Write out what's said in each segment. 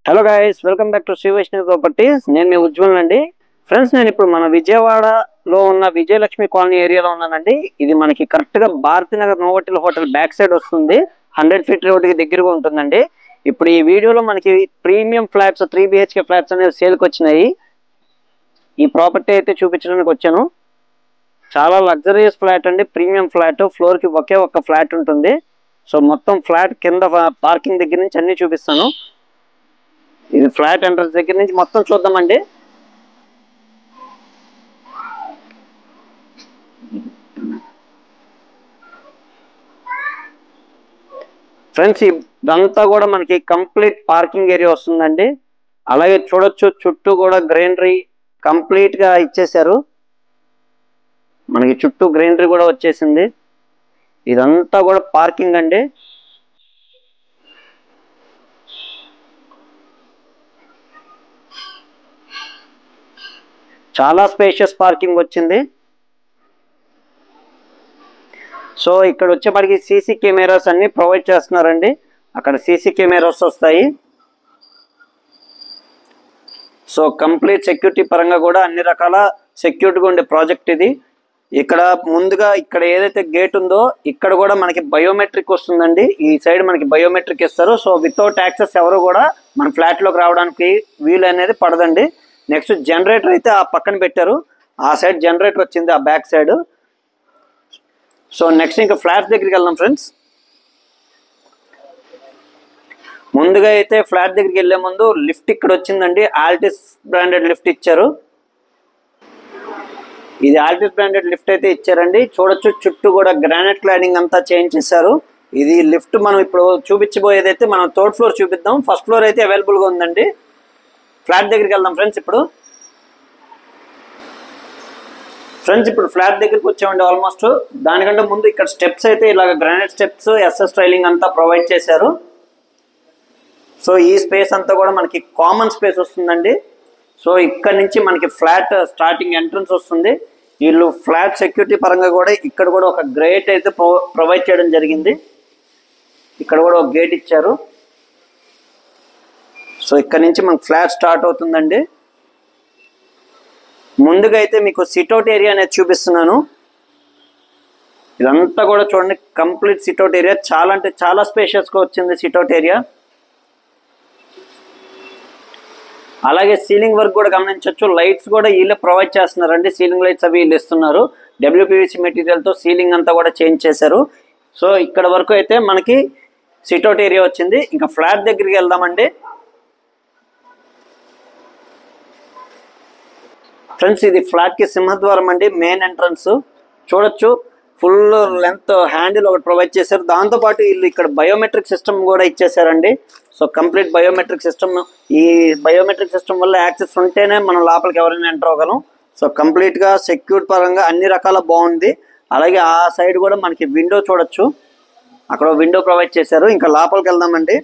hello guys welcome back to Shri Vaishnavi properties నేను మీ ఉజ్వల్ అండి ఫ్రెండ్స్ నేను ఇప్పుడు మన విజయవాడలో ఉన్న విజయలక్ష్మి కాలనీ ఏరియాలో ఉన్నానండి ఇది మనకి కరెక్ట్ గా Bharatinagar Novotel hotel back side వస్తుంది హండ్రెడ్ ఫీట్ రోడ్కి దగ్గరగా ఉంటుందండి ఇప్పుడు ఈ వీడియోలో మనకి premium flats three BHK flats అనేవి సేల్కి వచ్చినాయి ఈ ప్రాపర్టీ అయితే చూపించడానికి వచ్చాను చాలా లగ్జరియస్ ఫ్లాట్ అండి ప్రీమియం ఫ్లాట్ ఫ్లోర్ కి ఒకే ఒక్క ఫ్లాట్ ఉంటుంది సో మొత్తం ఫ్లాట్ కింద పార్కింగ్ దగ్గర నుంచి అన్ని చూపిస్తాను ఇది ఫ్లాట్ ఎంట్రన్స్ దగ్గర నుంచి మొత్తం చూద్దామండి ఫ్రెండ్స్ ఇదంతా కూడా మనకి కంప్లీట్ పార్కింగ్ ఏరియా వస్తుందండి అలాగే చూడొచ్చు చుట్టూ కూడా గ్రీనరీ కంప్లీట్ గా ఇచ్చేసారు మనకి చుట్టూ గ్రీనరీ కూడా వచ్చేసింది ఇదంతా కూడా పార్కింగ్ అండి చాలా స్పేషియస్ పార్కింగ్ వచ్చింది సో ఇక్కడ వచ్చేప్పటికి సీసీ కెమెరాస్ అన్ని ప్రొవైడ్ చేస్తున్నారండి అక్కడ సీసీ కెమెరాస్ వస్తాయి సో కంప్లీట్ సెక్యూరిటీ పరంగా కూడా అన్ని రకాల సెక్యూరిటీగా ఉండే ప్రాజెక్ట్ ఇది ఇక్కడ ముందుగా ఇక్కడ ఏదైతే గేట్ ఉందో ఇక్కడ కూడా మనకి బయోమెట్రిక్ వస్తుందండి ఈ సైడ్ మనకి బయోమెట్రిక్ ఇస్తారు సో వితౌట్ యాక్సెస్ ఎవరు కూడా మన ఫ్లాట్ లోకి రావడానికి వీలు అనేది పడదండి నెక్స్ట్ జనరేటర్ అయితే ఆ పక్కన పెట్టారు ఆ సైడ్ జనరేటర్ వచ్చింది ఆ బ్యాక్ సైడ్ సో నెక్స్ట్ ఇంకా ఫ్లాట్ దగ్గరికి వెళ్దాం ఫ్రెండ్స్ ముందుగా అయితే ఫ్లాట్ దగ్గరికి వెళ్ళే ముందు లిఫ్ట్ ఇక్కడ వచ్చిందండి ఆల్టిస్ బ్రాండెడ్ లిఫ్ట్ ఇచ్చారు ఇది ఆల్టిస్ బ్రాండెడ్ లిఫ్ట్ అయితే ఇచ్చారండి చూడొచ్చు చుట్టూ కూడా గ్రానైట్ క్లాడింగ్ అంతా చేంజ్ చేశారు ఇది లిఫ్ట్ మనం ఇప్పుడు చూపించబోయేది అయితే మనం థర్డ్ ఫ్లోర్ చూపిద్దాం ఫస్ట్ ఫ్లోర్ అయితే అవైలబుల్ గా ఉందండి ఫ్లాట్ దగ్గరికి వెళ్దాం ఫ్రెండ్స్ ఇప్పుడు ఫ్రెండ్స్ ఇప్పుడు ఫ్లాట్ దగ్గరికి వచ్చామండి ఆల్మోస్ట్ దానికంటే ముందు ఇక్కడ స్టెప్స్ అయితే ఇలాగ గ్రానైట్ స్టెప్స్ ఎస్ఎస్ ట్రైలింగ్ అంతా ప్రొవైడ్ చేశారు సో ఈ స్పేస్ అంతా కూడా మనకి కామన్ స్పేస్ వస్తుందండి సో ఇక్కడ నుంచి మనకి ఫ్లాట్ స్టార్టింగ్ ఎంట్రన్స్ వస్తుంది వీళ్ళు ఫ్లాట్ సెక్యూరిటీ పరంగా కూడా ఇక్కడ కూడా ఒక గ్రేట్ అయితే ప్రొవైడ్ చేయడం జరిగింది ఇక్కడ కూడా ఒక గేట్ ఇచ్చారు సో ఇక్కడ నుంచి మనకు ఫ్లాట్ స్టార్ట్ అవుతుందండి ముందుగా అయితే మీకు సిట్అవుట్ ఏరియా అనేది చూపిస్తున్నాను ఇదంతా కూడా చూడండి కంప్లీట్ సిట్అవుట్ ఏరియా చాలా అంటే చాలా స్పేషియస్గా వచ్చింది సిట్అవుట్ ఏరియా అలాగే సీలింగ్ వర్క్ కూడా గమనించవచ్చు లైట్స్ కూడా వీళ్ళే ప్రొవైడ్ చేస్తున్నారండి సీలింగ్ లైట్స్ అవి వీళ్ళు ఇస్తున్నారు డబ్ల్యూపీవీసీ మెటీరియల్తో సీలింగ్ అంతా కూడా చేంజ్ చేశారు సో ఇక్కడ వరకు అయితే మనకి సిట్అవుట్ ఏరియా వచ్చింది ఇంకా ఫ్లాట్ దగ్గరికి వెళ్దామండి ఫ్రెండ్స్ ఇది ఫ్లాట్ కి సింహద్వారం అండి మెయిన్ ఎంట్రన్స్ చూడొచ్చు ఫుల్ లెంత్ హ్యాండిల్ ఒకటి ప్రొవైడ్ చేశారు దాంతో పాటు వీళ్ళు ఇక్కడ బయోమెట్రిక్ సిస్టమ్ కూడా ఇచ్చేసారండి సో కంప్లీట్ బయోమెట్రిక్ సిస్టమ్ ఈ బయోమెట్రిక్ సిస్టమ్ వల్ల యాక్సెస్ ఉంటేనే మనం లోపలికి ఎవరైనా ఎంటర్ అవ్వగలం సో కంప్లీట్ గా సెక్యూర్ పరంగా అన్ని రకాల బాగుంది అలాగే ఆ సైడ్ కూడా మనకి విండో చూడొచ్చు అక్కడ విండో ప్రొవైడ్ చేశారు ఇంకా లోపలికి వెళ్దామండి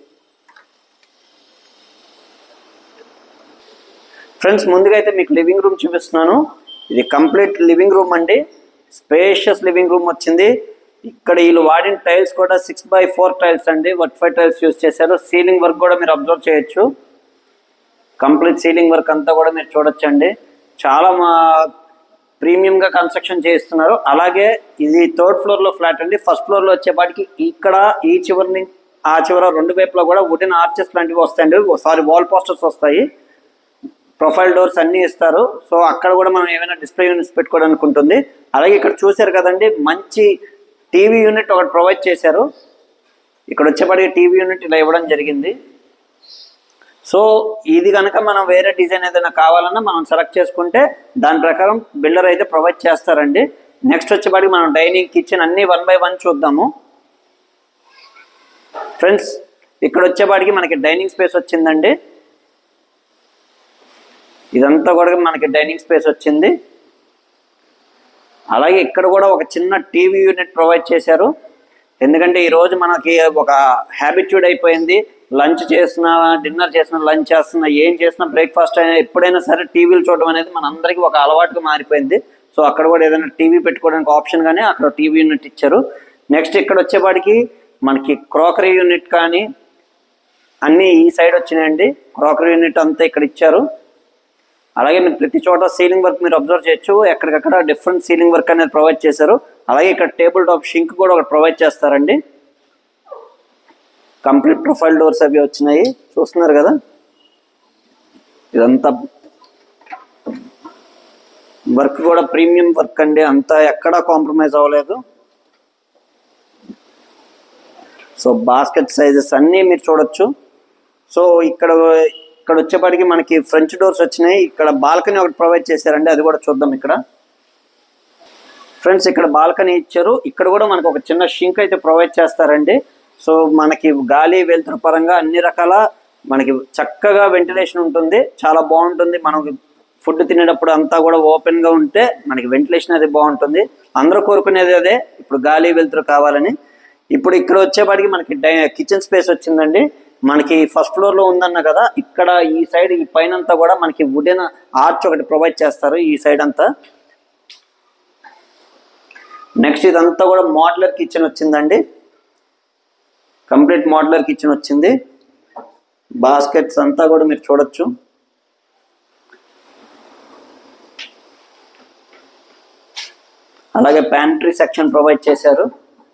ఫ్రెండ్స్ ముందుగా అయితే మీకు లివింగ్ రూమ్ చూపిస్తున్నాను ఇది కంప్లీట్ లివింగ్ రూమ్ అండి స్పేషియస్ లివింగ్ రూమ్ వచ్చింది ఇక్కడ వీళ్ళు వాడిన టైల్స్ కూడా సిక్స్ బై ఫోర్ టైల్స్ అండి వర్క్ ఫైవ్ టైల్స్ యూజ్ చేశారు సీలింగ్ వర్క్ కూడా మీరు అబ్జర్వ్ చేయొచ్చు కంప్లీట్ సీలింగ్ వర్క్ అంతా కూడా మీరు చూడొచ్చండి చాలా మా ప్రీమియంగా కన్స్ట్రక్షన్ చేస్తున్నారు అలాగే ఇది థర్డ్ ఫ్లోర్ లో ఫ్లాట్ అండి ఫస్ట్ ఫ్లోర్ లో వచ్చేపాటికి ఇక్కడ ఈ చివరి నుంచి ఆ చివర రెండు వైపులో కూడా వుడెన్ ఆర్చెస్ లాంటివి వస్తాయండి సారీ వాల్ పోస్టర్స్ వస్తాయి ప్రొఫైల్ డోర్స్ అన్ని ఇస్తారు సో అక్కడ కూడా మనం ఏమైనా డిస్ప్లే యూనిట్స్ పెట్టుకోవడానికి ఉంటుంది అలాగే ఇక్కడ చూశారు కదండి మంచి టీవీ యూనిట్ ఒకటి ప్రొవైడ్ చేశారు ఇక్కడ వచ్చేప్పటికి టీవీ యూనిట్ ఇలా ఇవ్వడం జరిగింది సో ఇది కనుక మనం వేరే డిజైన్ ఏదైనా కావాలన్నా మనం సెలెక్ట్ చేసుకుంటే దాని ప్రకారం బిల్డర్ అయితే ప్రొవైడ్ చేస్తారండి నెక్స్ట్ వచ్చేప్పటికి మనం డైనింగ్ కిచెన్ అన్ని వన్ బై వన్ చూద్దాము ఫ్రెండ్స్ ఇక్కడ వచ్చేపాటికి మనకి డైనింగ్ స్పేస్ వచ్చిందండి ఇదంతా కూడా మనకి డైనింగ్ స్పేస్ వచ్చింది అలాగే ఇక్కడ కూడా ఒక చిన్న టీవీ యూనిట్ ప్రొవైడ్ చేశారు ఎందుకంటే ఈరోజు మనకి ఒక హ్యాబిట్యూడ్ అయిపోయింది లంచ్ చేసిన డిన్నర్ చేసిన లంచ్ చేస్తున్న ఏం చేసినా బ్రేక్ఫాస్ట్ అయినా ఎప్పుడైనా సరే టీవీలు చూడడం అనేది మన అందరికీ ఒక అలవాటుగా మారిపోయింది సో అక్కడ కూడా ఏదైనా టీవీ పెట్టుకోవడానికి ఆప్షన్ కానీ అక్కడ టీవీ యూనిట్ ఇచ్చారు నెక్స్ట్ ఇక్కడ వచ్చేపాటికి మనకి క్రోకరీ యూనిట్ కానీ అన్నీ ఈ సైడ్ వచ్చినాయండి క్రాకరీ యూనిట్ అంతా ఇక్కడ ఇచ్చారు అలాగే మీరు ప్రతి చోట సీలింగ్ వర్క్ మీరు అబ్జర్వ్ చేయొచ్చు ఎక్కడికక్కడ డిఫరెంట్ సీలింగ్ వర్క్ అనేది ప్రొవైడ్ చేశారు అలాగే ఇక్కడ టేబుల్ టాప్ షింక్ కూడా ఒకటి ప్రొవైడ్ చేస్తారండి కంప్లీట్ ప్రొఫైల్ డోర్స్ అవి వచ్చినాయి చూస్తున్నారు కదా ఇదంతా వర్క్ కూడా ప్రీమియం వర్క్ అండి అంతా ఎక్కడా కాంప్రమైజ్ అవ్వలేదు సో బాస్కెట్ సైజెస్ అన్నీ మీరు చూడొచ్చు సో ఇక్కడ ఇక్కడ వచ్చేపాటికి మనకి ఫ్రంట్ డోర్స్ వచ్చినాయి ఇక్కడ బాల్కనీ ఒకటి ప్రొవైడ్ చేశారండి అది కూడా చూద్దాం ఇక్కడ ఫ్రెండ్స్ ఇక్కడ బాల్కనీ ఇచ్చారు ఇక్కడ కూడా మనకు ఒక చిన్న షింక్ అయితే ప్రొవైడ్ చేస్తారండి సో మనకి గాలి వెలుతురు పరంగా అన్ని రకాల మనకి చక్కగా వెంటిలేషన్ ఉంటుంది చాలా బాగుంటుంది మనకి ఫుడ్ తినేటప్పుడు అంతా కూడా ఓపెన్ గా ఉంటే మనకి వెంటిలేషన్ అది బాగుంటుంది అందరూ కోరుకునేది అదే ఇప్పుడు గాలి వెలుతురు కావాలని ఇప్పుడు ఇక్కడ వచ్చేపాటికి మనకి కిచెన్ స్పేస్ వచ్చిందండి మనకి ఫస్ట్ ఫ్లోర్ లో ఉందన్న కదా ఇక్కడ ఈ సైడ్ ఈ పైన అంతా కూడా మనకి వుడెన్ ఆర్చ్ ఒకటి ప్రొవైడ్ చేస్తారు ఈ సైడ్ అంతా నెక్స్ట్ ఇదంతా కూడా మోడ్లర్ కిచెన్ వచ్చిందండి కంప్లీట్ మోడ్లర్ కిచెన్ వచ్చింది బాస్కెట్స్ అంతా కూడా మీరు చూడొచ్చు అలాగే ప్యాంట్రీ సెక్షన్ ప్రొవైడ్ చేశారు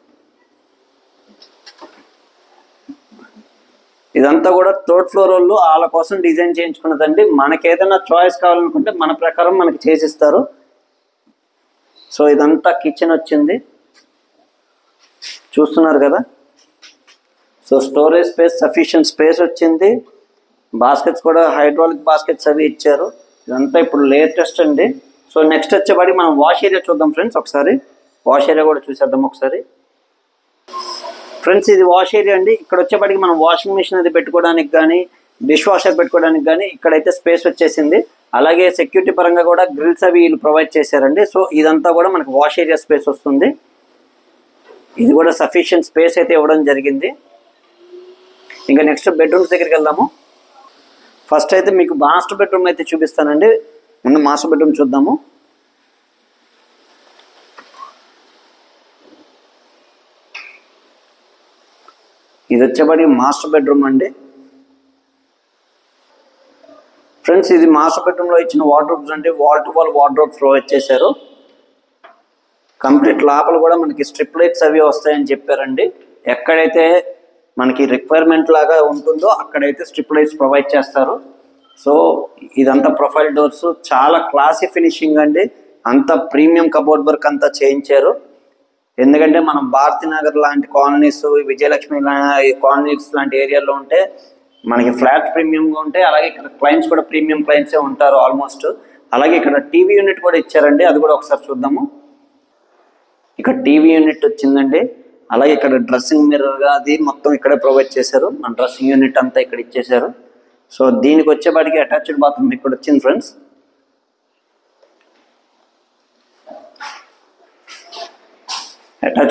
ఇదంతా కూడా థర్డ్ ఫ్లోర్ వాళ్ళు వాళ్ళ కోసం డిజైన్ చేయించుకున్నదండి మనకి ఏదైనా చాయిస్ కావాలనుకుంటే మన ప్రకారం మనకి చేసిస్తారు సో ఇదంతా కిచెన్ వచ్చింది చూస్తున్నారు కదా so storage space sufficient space వచ్చింది బాస్కెట్స్ కూడా హైడ్రాలిక్ బాస్కెట్స్ అవి ఇచ్చారు ఇదంతా ఇప్పుడు లేటెస్ట్ అండి సో నెక్స్ట్ వచ్చేవాడి మనం వాష్ ఏరియా చూద్దాం ఫ్రెండ్స్ ఒకసారి వాష్ ఏరియా కూడా చూసేద్దాం ఒకసారి ఫ్రెండ్స్ ఇది వాష్ ఏరియా అండి ఇక్కడ వచ్చేప్పటికి మనం వాషింగ్ మిషన్ అది పెట్టుకోవడానికి కానీ డిష్ వాషర్ పెట్టుకోవడానికి కానీ ఇక్కడైతే స్పేస్ వచ్చేసింది అలాగే సెక్యూరిటీ పరంగా కూడా గ్రిల్స్ అవి వీళ్ళు ప్రొవైడ్ చేశారండి సో ఇదంతా కూడా మనకు వాష్ ఏరియా స్పేస్ వస్తుంది ఇది కూడా సఫిషియంట్ స్పేస్ అయితే ఇవ్వడం జరిగింది ఇంకా నెక్స్ట్ బెడ్రూమ్స్ దగ్గరికి వెళ్దాము ఫస్ట్ అయితే మీకు మాస్టర్ బెడ్రూమ్ అయితే చూపిస్తానండి ముందు మాస్టర్ బెడ్రూమ్ చూద్దాము ఇది వచ్చేపటి మాస్టర్ బెడ్రూమ్ అండి ఫ్రెండ్స్ ఇది మాస్టర్ బెడ్రూమ్ లో ఇచ్చిన వార్డ్రోబ్స్ అంటే wall to wall wardrobes provide చేశారు కంప్లీట్ లోపల కూడా మనకి స్ట్రిప్ లైట్స్ అవి వస్తాయని చెప్పారండి ఎక్కడైతే మనకి రిక్వైర్మెంట్ లాగా ఉంటుందో అక్కడైతే స్ట్రిప్ లైట్స్ ప్రొవైడ్ చేస్తారు సో ఇదంతా ప్రొఫైల్ డోర్స్ చాలా క్లాసీ ఫినిషింగ్ అండి అంత ప్రీమియం కబోర్డ్ వర్క్ అంతా చేయించారు ఎందుకంటే మనం భారతీనగర్ లాంటి కాలనీస్ విజయలక్ష్మి కాలనీస్ లాంటి ఏరియాలో ఉంటే మనకి ఫ్లాట్ ప్రీమియంగా ఉంటే అలాగే ఇక్కడ క్లయింట్స్ కూడా ప్రీమియం క్లయింట్సే ఉంటారు ఆల్మోస్ట్ అలాగే ఇక్కడ టీవీ యూనిట్ కూడా ఇచ్చారండి అది కూడా ఒకసారి చూద్దాము ఇక్కడ టీవీ యూనిట్ వచ్చిందండి అలాగే ఇక్కడ డ్రెస్సింగ్ మిర్రర్ అది మొత్తం ఇక్కడే ప్రొవైడ్ చేశారు మన డ్రెస్సింగ్ యూనిట్ అంతా ఇక్కడ ఇచ్చేశారు సో దీనికి వచ్చేపాటికి అటాచ్డ్ బాత్రూమ్ ఇక్కడ వచ్చింది ఫ్రెండ్స్ అటాచ్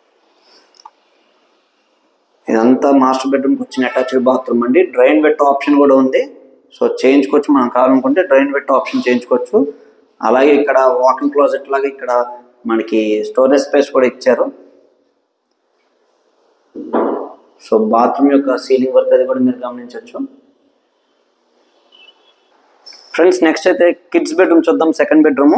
ఇదంతా మాస్టర్ బెడ్రూమ్కి వచ్చిన అటాచ్డ్ బాత్రూమ్ అండి డ్రైన్ వెట్ ఆప్షన్ కూడా ఉంది సో చేయించుకోవచ్చు మనం కావాలనుకుంటే డ్రైన్ వెట్ ఆప్షన్ చేయించుకోవచ్చు అలాగే ఇక్కడ వాకింగ్ క్లోజెట్ లాగా ఇక్కడ మనకి స్టోరేజ్ స్పేస్ కూడా ఇచ్చారు సో బాత్రూమ్ యొక్క సీలింగ్ వర్క్ అది కూడా మీరు గమనించవచ్చు ఫ్రెండ్స్ నెక్స్ట్ అయితే కిడ్స్ బెడ్రూమ్ చూద్దాం సెకండ్ బెడ్రూము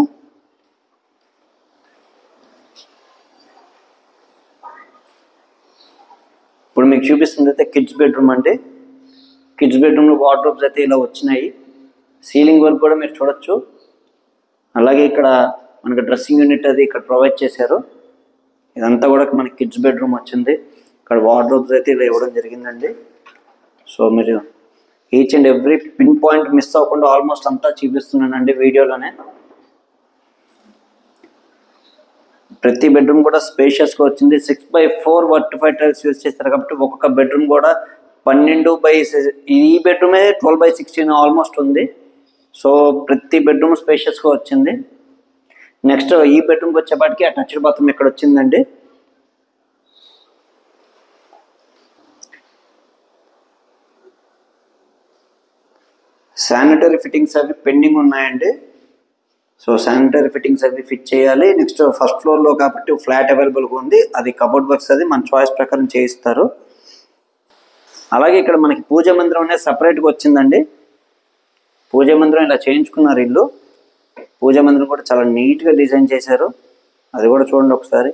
ఇప్పుడు మీకు చూపిస్తుంది అయితే కిడ్స్ బెడ్రూమ్ అంటే కిడ్స్ బెడ్రూమ్లో వార్డ్రోబ్స్ అయితే ఇలా వచ్చినాయి సీలింగ్ వర్క్ కూడా మీరు చూడొచ్చు అలాగే ఇక్కడ మనకి డ్రెస్సింగ్ యూనిట్ అది ఇక్కడ ప్రొవైడ్ చేశారు ఇదంతా కూడా మనకి కిడ్స్ బెడ్రూమ్ వచ్చింది ఇక్కడ వార్డ్రోబ్స్ అయితే ఇలా ఇవ్వడం జరిగిందండి సో మీరు each and every pin point miss అవ్వకుండా ఆల్మోస్ట్ అంతా చూపిస్తున్నానండి వీడియోలోనే ప్రతి బెడ్రూమ్ కూడా స్పేషియస్ గా వచ్చింది సిక్స్ బై ఫోర్ వర్టీ ఫైవ్ టైల్స్ యూజ్ చేస్తారు కాబట్టి ఒక్కొక్క బెడ్రూమ్ కూడా పన్నెండు బై ఈ బెడ్రూమే ట్వెల్వ్ బై సిక్స్టీన్ ఆల్మోస్ట్ ఉంది సో ప్రతి బెడ్రూమ్ స్పేషియస్ గా వచ్చింది నెక్స్ట్ ఈ బెడ్రూమ్కి వచ్చేపాటికి అటాచ్డ్ బాత్రూమ్ ఇక్కడ వచ్చిందండి శానిటరీ ఫిట్టింగ్స్ అవి పెండింగ్ ఉన్నాయండి సో శానిటరీ ఫిట్టింగ్స్ అవి ఫిట్ చేయాలి నెక్స్ట్ ఫస్ట్ ఫ్లోర్లో కాబట్టి ఫ్లాట్ అవైలబుల్గా ఉంది అది కబోర్డ్ వర్క్స్ అది మన చాయిస్ ప్రకారం చేయిస్తారు అలాగే ఇక్కడ మనకి పూజ మందిరం అనేది సపరేట్గా వచ్చిందండి పూజ మందిరం ఇలా చేయించుకున్నారు ఇల్లు పూజ మందిరం కూడా చాలా నీట్గా డిజైన్ చేశారు అది కూడా చూడండి ఒకసారి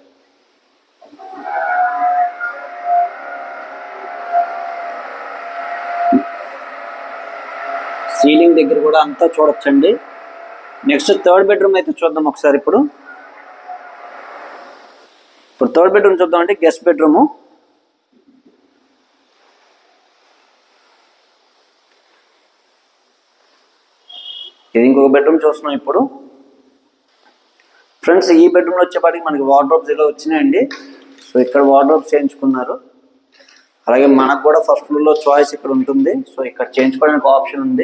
సీలింగ్ దగ్గర కూడా అంతా చూడొచ్చండి నెక్స్ట్ థర్డ్ బెడ్రూమ్ అయితే చూద్దాం ఒకసారి ఇప్పుడు ఇప్పుడు థర్డ్ బెడ్రూమ్ చూద్దాం అండి గెస్ట్ బెడ్రూము ఇది ఇంకొక బెడ్రూమ్ చూస్తున్నాం ఇప్పుడు ఫ్రెండ్స్ ఈ బెడ్రూమ్లో వచ్చేపాటికి మనకి వార్డ్రోబ్స్ ఇలా వచ్చినాయండి సో ఇక్కడ వార్డ్రోబ్స్ చేయించుకున్నారు అలాగే మనకు కూడా ఫస్ట్ ఫ్లోర్లో చాయిస్ ఇక్కడ ఉంటుంది సో ఇక్కడ చేయించుకోవడానికి ఆప్షన్ ఉంది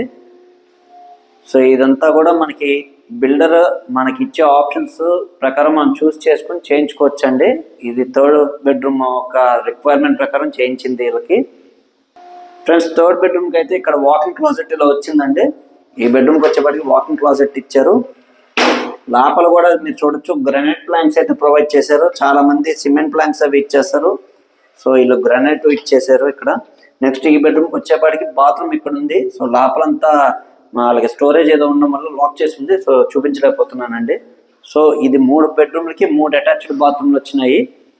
సో ఇదంతా కూడా మనకి బిల్డర్ మనకి ఇచ్చే ఆప్షన్స్ ప్రకారం మనం చూస్ చేసుకుని చేయించుకోవచ్చండి ఇది థర్డ్ బెడ్రూమ్ ఒక రిక్వైర్మెంట్ ప్రకారం చేయించింది వీళ్ళకి ఫ్రెండ్స్ థర్డ్ బెడ్రూమ్కి అయితే ఇక్కడ వాకింగ్ క్లాజెట్ ఇలా వచ్చిందండి ఈ బెడ్రూమ్కి వచ్చేప్పటికి వాకింగ్ క్లాజెట్ ఇచ్చారు లోపల కూడా మీరు చూడొచ్చు గ్రానైట్ ప్లాంక్స్ అయితే ప్రొవైడ్ చేశారు చాలా మంది సిమెంట్ ప్లాంక్స్ అవి ఇచ్చేస్తారు సో వీళ్ళు గ్రానైట్ ఇచ్చేసారు ఇక్కడ నెక్స్ట్ ఈ బెడ్రూమ్కి వచ్చేపాటికి బాత్రూమ్ ఇక్కడ ఉంది సో లోపలంతా వాళ్ళకి స్టోరేజ్ ఏదో ఉండడం వల్ల లాక్ చేసి ఉంది సో చూపించలేకపోతున్నానండి సో ఇది మూడు బెడ్రూమ్లకి మూడు అటాచ్డ్ బాత్రూమ్లు వచ్చినాయి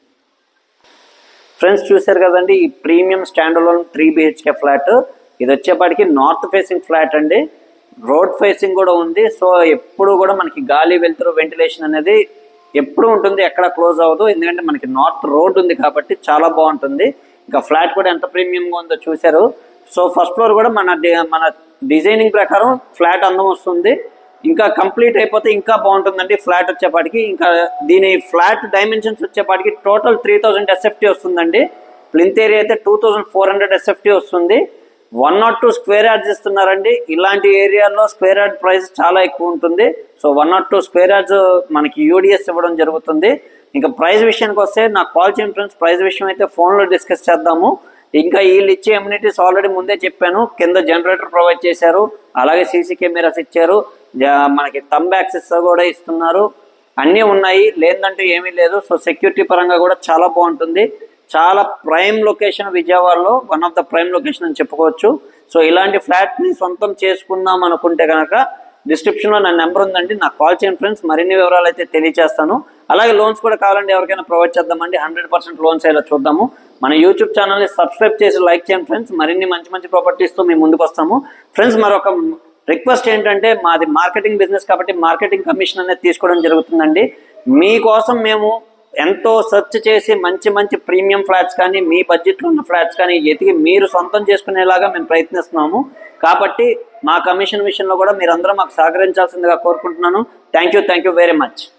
ఫ్రెండ్స్ చూశారు కదండి ఈ premium stand alone three BHK flat ఇది వచ్చేపాటికి నార్త్ ఫేసింగ్ ఫ్లాట్ అండి రోడ్ ఫేసింగ్ కూడా ఉంది సో ఎప్పుడు కూడా మనకి గాలి వెళ్తురు వెంటిలేషన్ అనేది ఎప్పుడు ఉంటుంది ఎక్కడ క్లోజ్ అవ్వదు ఎందుకంటే మనకి నార్త్ రోడ్ ఉంది కాబట్టి చాలా బాగుంటుంది ఇంకా ఫ్లాట్ కూడా ఎంత ప్రీమియంగా ఉందో చూశారు సో ఫస్ట్ ఫ్లోర్ కూడా మన డి- మన డిజైనింగ్ ప్రకారం ఫ్లాట్ అందం వస్తుంది ఇంకా కంప్లీట్ అయిపోతే ఇంకా బాగుంటుందండి ఫ్లాట్ వచ్చేపాటికి ఇంకా దీని ఫ్లాట్ డైమెన్షన్స్ వచ్చేపాటికి టోటల్ త్రీ థౌజండ్ ఎస్ఎఫ్టీ వస్తుందండి ప్లింత్ ఏరియా అయితే two thousand four hundred SFT వస్తుంది one nought two square yards ఇస్తున్నారండి ఇలాంటి ఏరియాలో స్క్వేర్ యార్డ్ ప్రైస్ చాలా ఎక్కువ ఉంటుంది so one nought two square yards మనకి యూడిఎస్ ఇవ్వడం జరుగుతుంది ఇంకా ప్రైస్ విషయానికి వస్తే నాకు కాల్ చేయండి ఫ్రెండ్స్ ప్రైస్ విషయం అయితే ఫోన్లో డిస్కస్ చేద్దాము ఇంకా వీళ్ళు ఇచ్చే ఎమ్యూనిటీస్ ఆల్రెడీ ముందే చెప్పాను కింద జనరేటర్ ప్రొవైడ్ చేశారు అలాగే సీసీ కెమెరాస్ ఇచ్చారు జ- మనకి తంబ్ యాక్సెస్ కూడా ఇస్తున్నారు అన్నీ ఉన్నాయి లేదంటూ ఏమీ లేదు సో సెక్యూరిటీ పరంగా కూడా చాలా బాగుంటుంది చాలా ప్రైమ్ లొకేషన్ విజయవాడలో one of the prime location అని చెప్పుకోవచ్చు సో ఇలాంటి ఫ్లాట్ని సొంతం చేసుకుందాం అనుకుంటే కనుక డిస్క్రిప్షన్లో నా నెంబర్ ఉందండి నాకు కాల్ చేయండి ఫ్రెండ్స్ మరిన్ని వివరాలు అయితే తెలియజేస్తాను అలాగే లోన్స్ కూడా కావాలంటే ఎవరికైనా ప్రొవైడ్ చేద్దామండి హండ్రెడ్ పర్సెంట్ లోన్స్ అయ్యేలా చూద్దాము మన యూట్యూబ్ ఛానల్ని సబ్స్క్రైబ్ చేసి లైక్ చేయండి ఫ్రెండ్స్ మరిన్ని మంచి మంచి ప్రాపర్టీస్తో మేము ముందుకు వస్తాము ఫ్రెండ్స్ మరొక రిక్వెస్ట్ ఏంటంటే మాది మార్కెటింగ్ బిజినెస్ కాబట్టి మార్కెటింగ్ కమిషన్ అనేది తీసుకోవడం జరుగుతుందండి మీకోసం మేము ఎంతో సెర్చ్ చేసి మంచి మంచి ప్రీమియం ఫ్లాట్స్ కానీ మీ బడ్జెట్లో ఉన్న ఫ్లాట్స్ కానీ ఎతికి మీరు సొంతం చేసుకునేలాగా మేము ప్రయత్నిస్తున్నాము కాబట్టి మా కమిషన్ విషయంలో కూడా మీరందరూ మాకు సహకరించాల్సిందిగా కోరుకుంటున్నాను thank you thank you very much